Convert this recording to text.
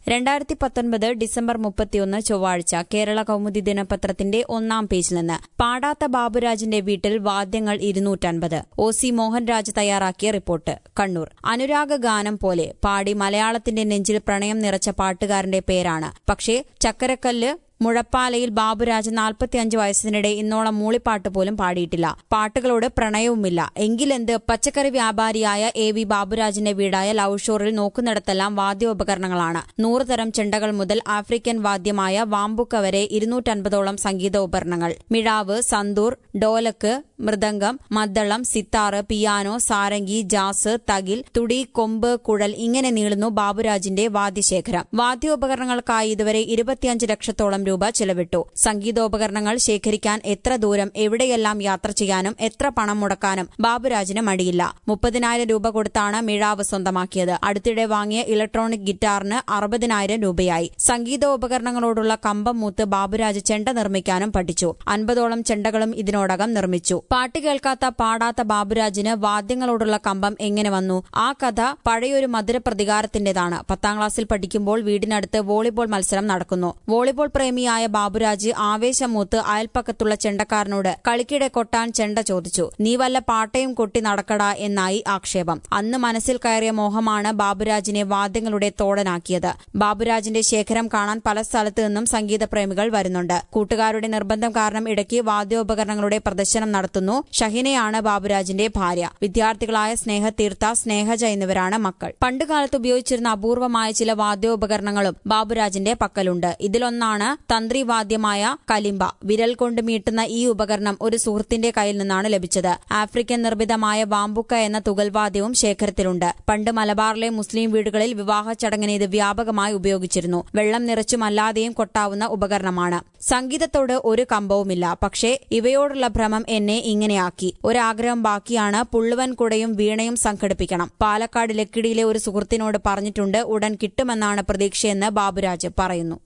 രണ്ടായിരത്തി പത്തൊൻപത് ഡിസംബർ മുപ്പത്തിയൊന്ന് ചൊവ്വാഴ്ച കേരള കൗമുദി ദിനപത്രത്തിന്റെ ഒന്നാം പേജിൽ നിന്ന് പാടാത്ത ബാബുരാജിന്റെ വീട്ടിൽ വാദ്യങ്ങൾ ഇരുന്നൂറ്റൻപത് ഒ സി മോഹൻരാജ് തയ്യാറാക്കിയ റിപ്പോർട്ട് കണ്ണൂർ അനുരാഗ ഗാനം പോലെ പാടി മലയാളത്തിന്റെ നെഞ്ചിൽ പ്രണയം നിറച്ച പാട്ടുകാരന്റെ പേരാണ് പക്ഷേ ചക്കരക്കല്ല് മുഴപ്പാലയിൽ ബാബുരാജ് നാൽപ്പത്തിയഞ്ച് വയസ്സിനിടെ ഇന്നോളം മൂളിപ്പാട്ട് പോലും പാടിയിട്ടില്ല പാട്ടുകളോട് പ്രണയവുമില്ല എങ്കിലെന്ത് പച്ചക്കറി വ്യാപാരിയായ എ വി ബാബുരാജിന്റെ വീടായ ലവ് ഷോറിൽ നോക്കുന്നിടത്തെല്ലാം വാദ്യോപകരണങ്ങളാണ് നൂറ് തരം ചെണ്ടകൾ മുതൽ ആഫ്രിക്കൻ വാദ്യമായ വാമ്പുക്ക വരെ ഇരുന്നൂറ്റൻപതോളം സംഗീതോപകരണങ്ങൾ മിഴാവ് സന്തൂർ ഡോലക്ക് മൃദംഗം മദ്ദളം സിത്താറ് പിയാനോ സാരംഗി ജാസ് തകിൽ തുടി കൊമ്പ് കുഴൽ ഇങ്ങനെ നീളുന്നു ബാബുരാജിന്റെ വാദ്യശേഖരം വാദ്യോപകരണങ്ങൾക്കായി ഇതുവരെ ഇരുപത്തിയഞ്ച് ലക്ഷത്തോളം രൂപ ചെലവിട്ടു സംഗീതോപകരണങ്ങൾ ശേഖരിക്കാൻ എത്ര ദൂരം എവിടെയെല്ലാം യാത്ര ചെയ്യാനും എത്ര പണം മുടക്കാനും ബാബുരാജിന് മടിയില്ല മുപ്പതിനായിരം രൂപ കൊടുത്താണ് മിഴാവ് സ്വന്തമാക്കിയത് അടുത്തിടെ വാങ്ങിയ ഇലക്ട്രോണിക് ഗിറ്റാറിന് അറുപതിനായിരം രൂപയായി സംഗീതോപകരണങ്ങളോടുള്ള കമ്പം മൂത്ത് ബാബുരാജ് ചെണ്ട നിർമ്മിക്കാനും പഠിച്ചു അൻപതോളം ചെണ്ടകളും ഇതിനോടകം നിർമ്മിച്ചു പാട്ട് കേൾക്കാത്ത പാടാത്ത ബാബുരാജിന് വാദ്യങ്ങളോടുള്ള കമ്പം എങ്ങനെ വന്നു ആ കഥ പഴയൊരു മധുര പ്രതികാരത്തിന്റേതാണ് പത്താം ക്ലാസ്സിൽ പഠിക്കുമ്പോൾ വീടിനടുത്ത് വോളിബോൾ മത്സരം നടക്കുന്നു വോളിബോൾ പ്രേമിയായ ബാബുരാജ് ആവേശമൂത്ത് അയൽപ്പക്കത്തുള്ള ചെണ്ടക്കാരനോട് കളിക്കിടെ കൊട്ടാൻ ചെണ്ട ചോദിച്ചു നീ വല്ല പാട്ടയും കൊട്ടി നടക്കടാ എന്നായി ആക്ഷേപം അന്ന് മനസ്സിൽ കയറിയ മോഹമാണ് ബാബുരാജിനെ വാദ്യങ്ങളുടെ തോടനാക്കിയത് ബാബുരാജിന്റെ ശേഖരം കാണാൻ പല സ്ഥലത്തു നിന്നും സംഗീത പ്രേമികൾ വരുന്നുണ്ട് കൂട്ടുകാരുടെ നിർബന്ധം കാരണം ഇടയ്ക്ക് വാദ്യോപകരണങ്ങളുടെ പ്രദർശനം നടത്തുന്നു ഷഹിനയാണ് ബാബുരാജിന്റെ ഭാര്യ വിദ്യാർത്ഥികളായ സ്നേഹതീർത്ഥ സ്നേഹജ എന്നിവരാണ് മക്കൾ പണ്ടുകാലത്ത് ഉപയോഗിച്ചിരുന്ന അപൂർവമായ ചില വാദ്യോപകരണങ്ങളും ബാബുരാജിന്റെ പക്കലുണ്ട് ഇതിലൊന്നാണ് തന്ത്രിവാദ്യമായ കലിമ്പ വിരൽ കൊണ്ട് മീട്ടുന്ന ഈ ഉപകരണം ഒരു സുഹൃത്തിന്റെ കയ്യിൽ നിന്നാണ് ലഭിച്ചത് ആഫ്രിക്കൻ നിർമ്മിതമായ വാമ്പുക്ക എന്ന തുകൽവാദ്യവും ശേഖരത്തിലുണ്ട് പണ്ട് മലബാറിലെ മുസ്ലിം വീടുകളിൽ വിവാഹ ചടങ്ങിന് ഇത് വ്യാപകമായി ഉപയോഗിച്ചിരുന്നു വെള്ളം നിറച്ചും അല്ലാതെയും കൊട്ടാവുന്ന ഉപകരണമാണ് സംഗീതത്തോട് ഒരു കമ്പവുമില്ല പക്ഷേ ഇവയോടുള്ള ഭ്രമം എന്നെ ഇങ്ങനെയാക്കി ഒരാഗ്രഹം ബാക്കിയാണ് പുള്ളുവൻ കുടയും വീണയും സംഘടിപ്പിക്കണം പാലക്കാട് ലക്കിടിയിലെ ഒരു സുഹൃത്തിനോട് പറഞ്ഞിട്ടുണ്ട് ഉടൻ കിട്ടുമെന്നാണ് പ്രതീക്ഷയെന്ന് ബാബുരാജ് പറയുന്നു